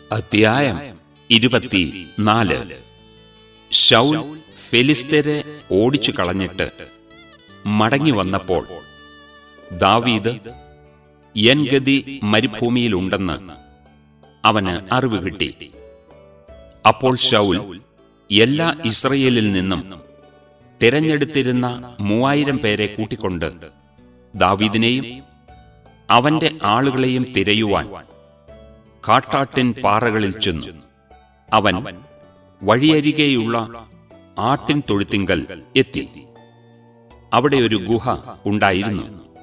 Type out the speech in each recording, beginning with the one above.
അധ്യായം ഇരുപത്തി നാല് ശൗൽ ഫെലിസ്തരെ ഓടിച്ചു കളഞ്ഞിട്ട് മടങ്ങി വന്നപ്പോൾ ദാവീദ് എൻഗതി മരുഭൂമിയിലുണ്ടെന്ന് അവന് അറിവ് കിട്ടി അപ്പോൾ ശൗൽ എല്ലാ ഇസ്രയേലിൽ നിന്നും തിരഞ്ഞെടുത്തിരുന്ന മൂവായിരം പേരെ കൂട്ടിക്കൊണ്ട് ദാവീദിനെയും അവന്റെ ആളുകളെയും തിരയുവാൻ കാട്ടാട്ടിൻ പാറകളിൽ ചെന്നു അവൻ വഴിയരികെയുള്ള ആട്ടിൻ തൊഴുത്തിങ്കൽ എത്തി അവിടെ ഒരു ഗുഹ ഉണ്ടായിരുന്നു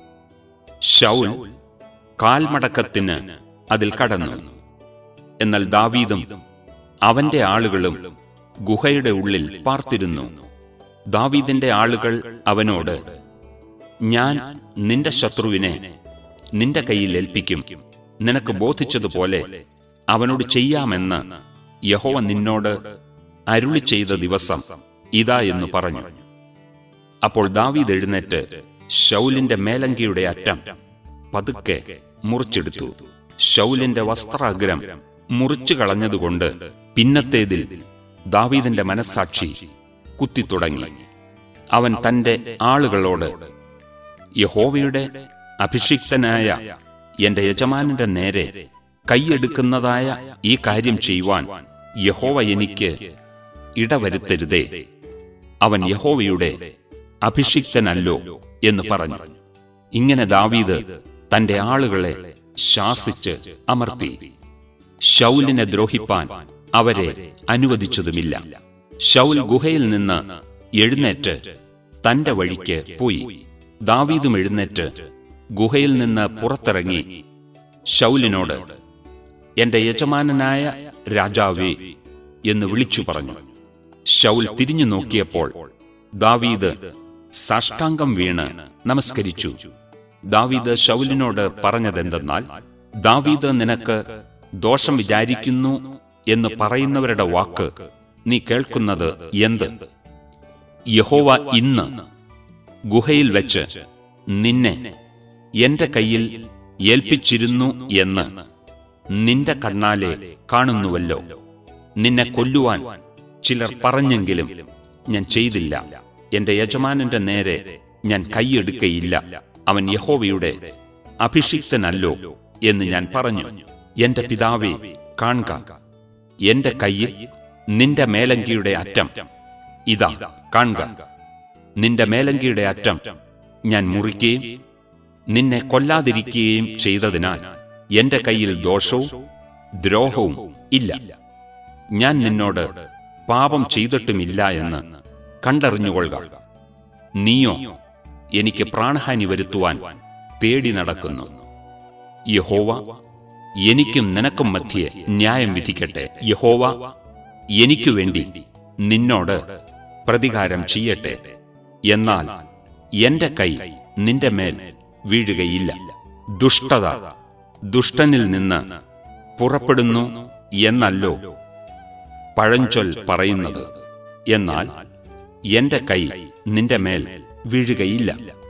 ശൗൽ കാൽമടക്കത്തിന് അതിൽ കടന്നു എന്നാൽ ദാവീദും അവന്റെ ആളുകളും ഗുഹയുടെ ഉള്ളിൽ പാർത്തിരുന്നു ദാവീദിന്റെ ആളുകൾ അവനോട് ഞാൻ നിന്റെ ശത്രുവിനെ നിന്റെ കയ്യിൽ ഏൽപ്പിക്കും നിനക്ക് ബോധിച്ചതുപോലെ അവനോട് ചെയ്യാമെന്ന് യഹോവ നിന്നോട് അരുളി ചെയ്ത ദിവസം ഇതാ എന്ന് പറഞ്ഞു അപ്പോൾ ദാവീദ് എഴുന്നേറ്റ് ശൗലിന്റെ മേലങ്കിയുടെ അറ്റം പതുക്കെ മുറിച്ചെടുത്തു ശൗലിന്റെ വസ്ത്രാഗ്രം മുറിച്ചു കളഞ്ഞതുകൊണ്ട് പിന്നത്തേതിൽ ദാവീദിന്റെ മനസ്സാക്ഷി കുത്തിത്തുടങ്ങി അവൻ തന്റെ ആളുകളോട് യഹോവയുടെ അഭിഷിക്തനായ എന്റെ യജമാനന്റെ നേരെ കൈയെടുക്കുന്നതായ ഈ കാര്യം ചെയ്യുവാൻ യഹോവ എനിക്ക് ഇടവരുത്തരുതേ അവൻ യഹോവയുടെ അഭിഷിക്തനല്ലോ എന്ന് പറഞ്ഞു ഇങ്ങനെ ദാവീദ് തന്റെ ആളുകളെ ശാസിച്ച് അമർത്തി ശൗലിനെ ദ്രോഹിപ്പാൻ അവരെ അനുവദിച്ചതുമില്ല ശൗൽ ഗുഹയിൽ നിന്ന് എഴുന്നേറ്റ് തന്റെ വഴിക്ക് പോയി ദാവീദും എഴുന്നേറ്റ് ഗുഹയിൽ നിന്ന് പുറത്തിറങ്ങി ശൗലിനോട് എന്റെ യജമാനനായ രാജാവേ എന്ന് വിളിച്ചു പറഞ്ഞു ശൗൽ തിരിഞ്ഞു നോക്കിയപ്പോൾ ദാവീദ് സാഷ്ടാംഗം വീണ് നമസ്കരിച്ചു ദാവീദ് ശൗലിനോട് പറഞ്ഞതെന്തെന്നാൽ ദാവീദ് നിനക്ക് ദോഷം വിചാരിക്കുന്നു എന്ന് പറയുന്നവരുടെ വാക്ക് നീ കേൾക്കുന്നത് എന്ത് യഹോവ ഇന്ന് ഗുഹയിൽ വെച്ച് നിന്നെ എന്റെ കയ്യിൽ ഏൽപ്പിച്ചിരുന്നു എന്ന് നിന്റെ കണ്ണാലെ കാണുന്നുവല്ലോ നിന്നെ കൊല്ലുവാൻ ചിലർ പറഞ്ഞെങ്കിലും ഞാൻ ചെയ്തില്ല എന്റെ യജമാനന്റെ നേരെ ഞാൻ കൈയെടുക്കയില്ല അവൻ യഹോവയുടെ അഭിഷിക്തനല്ലോ എന്ന് ഞാൻ പറഞ്ഞു എന്റെ പിതാവെ കാണുക എന്റെ കയ്യിൽ നിന്റെ മേലങ്കിയുടെ അറ്റം ഇതാ കാണുക നിന്റെ മേലങ്കിയുടെ അറ്റം ഞാൻ മുറിക്കുകയും നിന്നെ കൊല്ലാതിരിക്കുകയും ചെയ്തതിനാൽ എന്റെ കയ്യിൽ ദോഷവും ദ്രോഹവും ഇല്ല ഞാൻ നിന്നോട് പാപം ചെയ്തിട്ടുമില്ല എന്ന് കണ്ടറിഞ്ഞുകൊള്ളുക നീയോ എനിക്ക് പ്രാണഹാനി വരുത്തുവാൻ തേടി നടക്കുന്നു യഹോവ എനിക്കും നിനക്കും മധ്യേ ന്യായം വിധിക്കട്ടെ യഹോവ എനിക്കു വേണ്ടി നിന്നോട് പ്രതികാരം ചെയ്യട്ടെ എന്നാൽ എന്റെ കൈ നിന്റെ മേൽ വീഴുകയില്ല ദുഷ്ടത ദുഷ്ടനിൽ നിന്ന് പുറപ്പെടുന്നു എന്നല്ലോ പഴഞ്ചൊൽ പറയുന്നത് എന്നാൽ എന്റെ കൈ നിന്റെ മേൽ വീഴുകയില്ല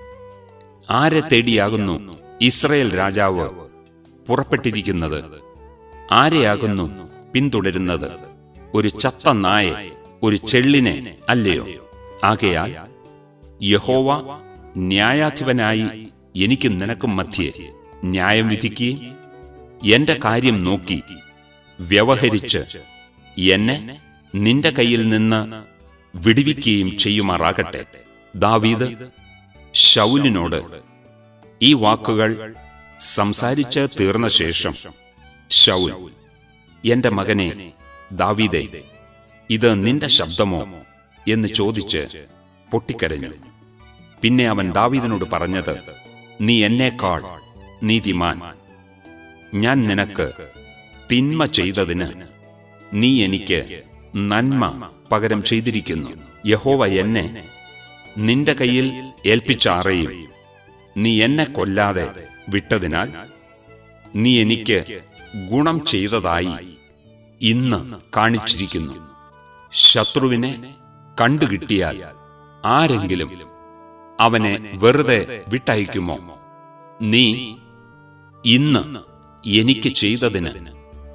ആരെ തേടിയാകുന്നു ഇസ്രയേൽ രാജാവ് പുറപ്പെട്ടിരിക്കുന്നത് ആരെയാകുന്നു പിന്തുടരുന്നത് ഒരു ചത്ത നായെ ഒരു ചെള്ളിനെ അല്ലയോ ആകയാൽ യഹോവ ന്യായാധിപനായി എനിക്കും നിനക്കും മധ്യേ ന്യായം വിധിക്കുകയും എന്റെ കാര്യം നോക്കി വ്യവഹരിച്ച് എന്നെ നിന്റെ കയ്യിൽ നിന്ന് വിടുവിക്കുകയും ചെയ്യുമാറാകട്ടെ ദാവീദ് ശൗലിനോട് ഈ വാക്കുകൾ സംസാരിച്ച് തീർന്ന ശേഷം ശൗൽ എന്റെ മകനെ ദാവീദേ ഇത് നിന്റെ ശബ്ദമോ എന്ന് ചോദിച്ച് പൊട്ടിക്കരഞ്ഞു പിന്നെ അവൻ ദാവീദിനോട് പറഞ്ഞത് നീ എന്നേക്കാൾ നീതിമാൻ ഞാൻ നിനക്ക് തിന്മ ചെയ്തതിന് നീ എനിക്ക് നന്മ പകരം ചെയ്തിരിക്കുന്നു യഹോവ എന്നെ നിന്റെ കയ്യിൽ ഏൽപ്പിച്ചാറയും നീ എന്നെ കൊല്ലാതെ വിട്ടതിനാൽ നീ എനിക്ക് ഗുണം ചെയ്തതായി ഇന്ന് കാണിച്ചിരിക്കുന്നു ശത്രുവിനെ കണ്ടുകിട്ടിയാൽ ആരെങ്കിലും അവനെ വെറുതെ വിട്ടയക്കുമോ നീ ഇന്ന് എനിക്ക് ചെയ്തതിന്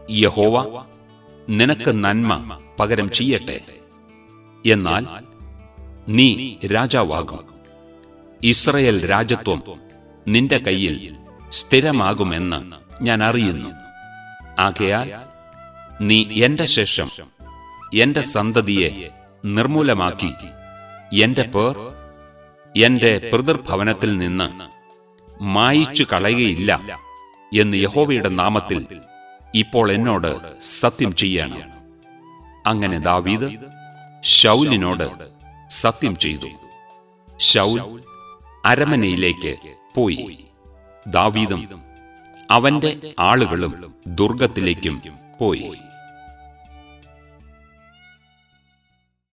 യഹോവ നിനക്ക് നന്മ പകരം ചെയ്യട്ടെ എന്നാൽ നീ രാജാവാകും ഇസ്രയേൽ രാജത്വം നിന്റെ കയ്യിൽ സ്ഥിരമാകുമെന്ന് ഞാൻ അറിയുന്നു ആകയാൽ നീ എന്റെ ശേഷം എന്റെ സന്തതിയെ നിർമൂലമാക്കി എന്റെ പേർ എന്റെ പിതൃഭവനത്തിൽ നിന്ന് മായിച്ചു കളയുകയില്ല എന്ന് യഹോവയുടെ നാമത്തിൽ ഇപ്പോൾ എന്നോട് സത്യം ചെയ്യണം അങ്ങനെ ദാവീദ് ശൗലിനോട് സത്യം ചെയ്തു ശൗൽ അരമനയിലേക്ക് പോയി ദാവീദും അവന്റെ ആളുകളും ദുർഗത്തിലേക്കും പോയി